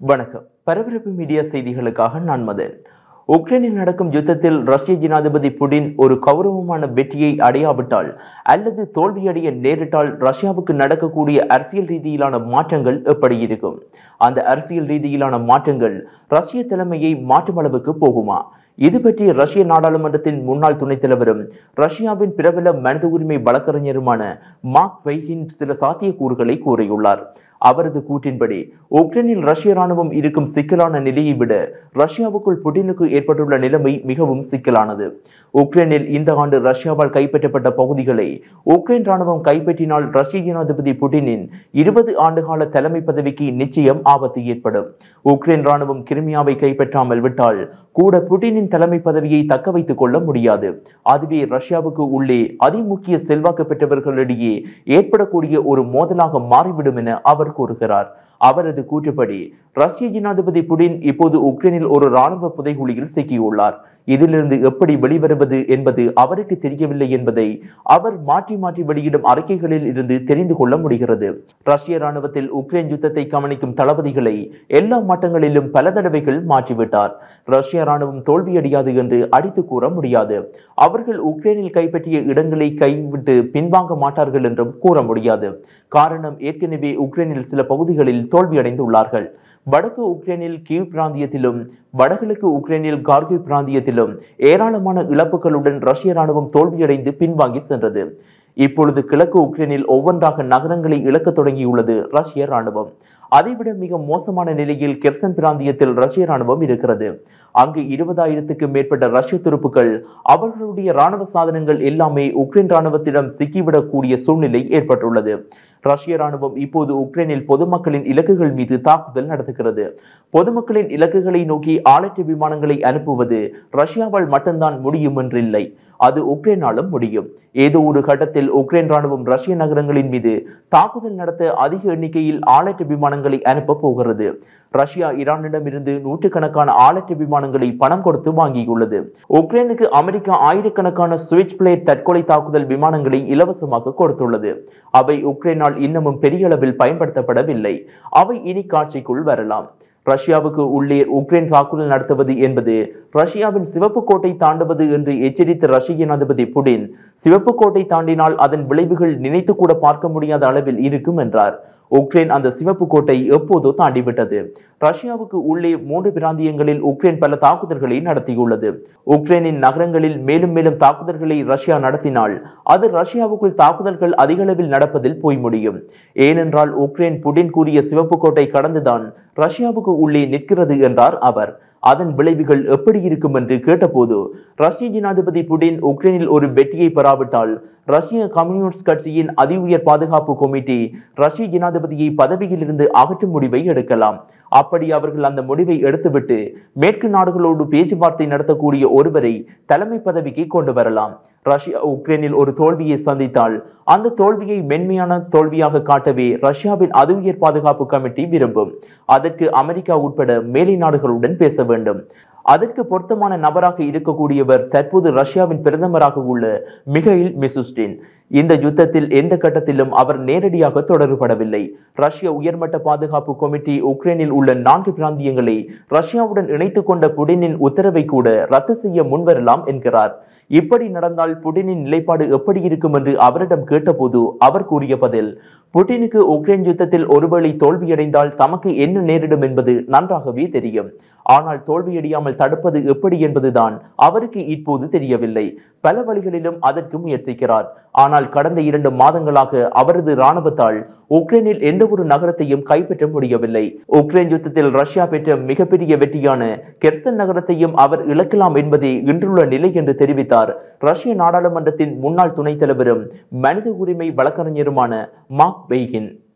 வணக்கம் பரபரப்பு மீடியா செய்திகளுக்காக நான் மதன் உக்ரைனில் நடக்கும் யுத்தத்தில் ரஷ்ய ஜனாதிபதி புடின் ஒரு கௌரவமான வெற்றியை அடையாவிட்டால் அல்லது தோல்வியடைய நேரிட்டால் ரஷ்யாவுக்கு நடக்கக்கூடிய அரசியல் ரீதியிலான மாற்றங்கள் எப்படி இருக்கும் அந்த அரசியல் ரீதியிலான மாற்றங்கள் ரஷ்ய தலைமையை மாற்றும் அளவுக்கு போகுமா இது பற்றி ரஷ்ய நாடாளுமன்றத்தின் முன்னாள் துணைத் தலைவரும் ரஷ்யாவின் பிரபல மனித உரிமை வழக்கறிஞருமான மார்க் வைகின் சில சாத்தியக்கூறுகளை கூறியுள்ளார் அவரது கூற்றின்படி உக்ரைனில் ரஷ்ய ராணுவம் இருக்கும் சிக்கலான நிலையை விட ரஷ்யாவுக்குள் புடினுக்கு ஏற்பட்டுள்ள நிலைமை மிகவும் சிக்கலானது உக்ரைனில் இந்த ஆண்டு ரஷ்யாவால் கைப்பற்றப்பட்ட பகுதிகளை உக்ரைன் ராணுவம் கைப்பற்றினால் ரஷ்ய ஜனாதிபதி புடினின் இருபது ஆண்டுகால தலைமை பதவிக்கு நிச்சயம் ஆபத்து ஏற்படும் உக்ரைன் ராணுவம் கிரிமியாவை கைப்பற்றாமல் விட்டால் கூட புடினின் தலைமை பதவியை தக்க வைத்துக் கொள்ள முடியாது அதுவே ரஷ்யாவுக்கு உள்ளே அதிமுக்கிய செல்வாக்கு பெற்றவர்களிடையே ஏற்படக்கூடிய ஒரு மோதலாக மாறிவிடும் என அவர் கூறுகிறார் அவரது கூற்றுப்படி ரஷ்ய ஜனாதிபதி புடின் இப்போது உக்ரைனில் ஒரு ராணுவ புதைகுழியில் சிக்கியுள்ளார் இதிலிருந்து எப்படி வெளிவருவது என்பது அவருக்கு தெரியவில்லை என்பதை அவர் மாற்றி மாற்றி வெளியிடும் அறிக்கைகளில் இருந்து தெரிந்து கொள்ள முடிகிறது ரஷ்ய ராணுவத்தில் உக்ரைன் யுத்தத்தை கவனிக்கும் தளபதிகளை எல்லா மட்டங்களிலும் பல தடவைகள் மாற்றிவிட்டார் ரஷ்ய ராணுவம் தோல்வியடையாது என்று அடித்து கூற முடியாது அவர்கள் உக்ரைனில் கைப்பற்றிய இடங்களை கைவிட்டு பின்வாங்க மாட்டார்கள் என்றும் கூற முடியாது காரணம் ஏற்கனவே உக்ரைனில் சில பகுதிகளில் தோல்வியடைந்துள்ளார்கள் வடக்கு உக்ரைனில் கீவ் பிராந்தியத்திலும் வடகிழக்கு உக்ரைனில் கார்கிவ் பிராந்தியத்திலும் ஏராளமான இழப்புகளுடன் ரஷ்ய ராணுவம் தோல்வியடைந்து பின்வாங்கி சென்றது இப்பொழுது கிழக்கு உக்ரைனில் ஒவ்வொன்றாக நகரங்களை இழக்கத் தொடங்கியுள்ளது ரஷ்ய ராணுவம் அதைவிட மிக மோசமான நிலையில் கெர்சன் பிராந்தியத்தில் ரஷ்ய ராணுவம் இருக்கிறது அங்கு இருபதாயிரத்துக்கு மேற்பட்ட ரஷ்ய துருப்புகள் அவர்களுடைய ராணுவ சாதனங்கள் எல்லாமே உக்ரைன் ராணுவத்திடம் சிக்கிவிடக்கூடிய சூழ்நிலை ஏற்பட்டுள்ளது ரஷ்ய ராணுவம் இப்போது உக்ரைனில் பொதுமக்களின் இலக்குகள் மீது தாக்குதல் நடத்துகிறது பொதுமக்களின் இலக்குகளை நோக்கி ஆளற்ற விமானங்களை அனுப்புவது ரஷ்யாவால் மட்டும்தான் முடியும் என்றில்லை அது உக்ரைனாலும் முடியும் ஏதோ ஒரு கட்டத்தில் உக்ரைன் ராணுவம் ரஷ்ய நகரங்களின் மீது தாக்குதல் நடத்த அதிக எண்ணிக்கையில் ஆளற்ற விமானங்களை அனுப்ப போகிறது ரஷ்யா ஈரானிடமிருந்து நூற்றுக்கணக்கான ஆளற்ற விமானங்களை பணம் கொடுத்து வாங்கியுள்ளது உக்ரைனுக்கு அமெரிக்கா ஆயிரக்கணக்கான சுவிட்ச் பிளேட் தற்கொலை தாக்குதல் விமானங்களை இலவசமாக கொடுத்துள்ளது அவை உக்ரைனால் இன்னமும் பெரிய அளவில் பயன்படுத்தப்படவில்லை அவை இனி காட்சிக்குள் வரலாம் ரஷ்யாவுக்கு உள்ளே உக்ரைன் தாக்குதல் நடத்துவது என்பது ரஷ்யாவின் சிவப்பு கோட்டை தாண்டுவது என்று எச்சரித்த ரஷ்ய ஜனாதிபதி புடின் சிவப்பு கோட்டை தாண்டினால் அதன் விளைவுகள் நினைத்து கூட பார்க்க முடியாத அளவில் இருக்கும் என்றார் உக்ரைன் அந்த சிவப்பு கோட்டை எப்போதோ தாண்டிவிட்டது ரஷ்யாவுக்கு உள்ளே மூன்று பிராந்தியங்களில் உக்ரைன் பல தாக்குதல்களை நடத்தியுள்ளது உக்ரைனின் நகரங்களில் மேலும் மேலும் தாக்குதல்களை ரஷ்யா நடத்தினால் அது ரஷ்யாவுக்குள் தாக்குதல்கள் அதிக அளவில் நடப்பதில் போய் முடியும் ஏனென்றால் உக்ரைன் புடின் கூறிய சிவப்பு கோட்டை கடந்துதான் ரஷ்யாவுக்கு உள்ளே நிற்கிறது என்றார் அவர் அதன் விளைவுகள் எப்படி இருக்கும் என்று கேட்டபோது ரஷ்ய ஜனாதிபதி புடின் உக்ரைனில் ஒரு வெற்றியை பெறாவிட்டால் ரஷ்ய கம்யூனிஸ்ட் கட்சியின் அதி உயர் பாதுகாப்பு கமிட்டி ரஷ்ய ஜனாதிபதியை பதவியிலிருந்து அகற்றும் முடிவை எடுக்கலாம் அப்படி அவர்கள் அந்த முடிவை எடுத்துவிட்டு மேற்கு நாடுகளோடு பேச்சுவார்த்தை நடத்தக்கூடிய ஒருவரை தலைமை பதவிக்கு கொண்டு வரலாம் ரஷ்யா உக்ரைனில் ஒரு தோல்வியை சந்தித்தால் அந்த தோல்வியை மென்மையான தோல்வியாக காட்டவே ரஷ்யாவின் அதி உயர் பாதுகாப்பு கமிட்டி விரும்பும் அதற்கு அமெரிக்கா உட்பட மேலை நாடுகளுடன் பேச வேண்டும் அதற்கு பொருத்தமான நபராக இருக்கக்கூடியவர் தற்போது ரஷ்யாவின் பிரதமராக உள்ள மிகையில் மிசுஸ்டின் இந்த யுத்தத்தில் எந்த கட்டத்திலும் அவர் நேரடியாக தொடர்படவில்லை ரஷ்ய உயர்மட்ட பாதுகாப்பு கமிட்டி உக்ரைனில் உள்ள நான்கு பிராந்தியங்களை ரஷ்யாவுடன் இணைத்துக் கொண்ட புடினின் உத்தரவை கூட ரத்து செய்ய முன்வரலாம் என்கிறார் இப்படி நடந்தால் புடினின் நிலைப்பாடு எப்படி இருக்கும் என்று அவரிடம் கேட்டபோது அவர் கூறிய பதில் புட்டினுக்கு உக்ரைன் யுத்தத்தில் ஒருவேளை தோல்வியடைந்தால் தமக்கு என்ன நேரிடும் என்பது நன்றாகவே தெரியும் ஆனால் தோல்வியடையாமல் தடுப்பது எப்படி என்பதுதான் அவருக்கு இப்போது தெரியவில்லை பல வழிகளிலும் அதற்கு முயற்சிக்கிறார் ஆனால் கடந்த இரண்டு மாதங்களாக அவரது இராணுவத்தால் உக்ரைனில் எந்த ஒரு நகரத்தையும் கைப்பற்ற முடியவில்லை உக்ரைன் யுத்தத்தில் ரஷ்யா பெற்ற மிகப்பெரிய வெற்றியான கெர்சன் நகரத்தையும் அவர் இழக்கலாம் என்பதே இன்றுள்ள நிலை என்று தெரிவித்தார் ரஷ்ய நாடாளுமன்றத்தின் முன்னாள் துணைத் தலைவரும் மனித உரிமை வழக்கறிஞருமான மார்க் பெய்கின்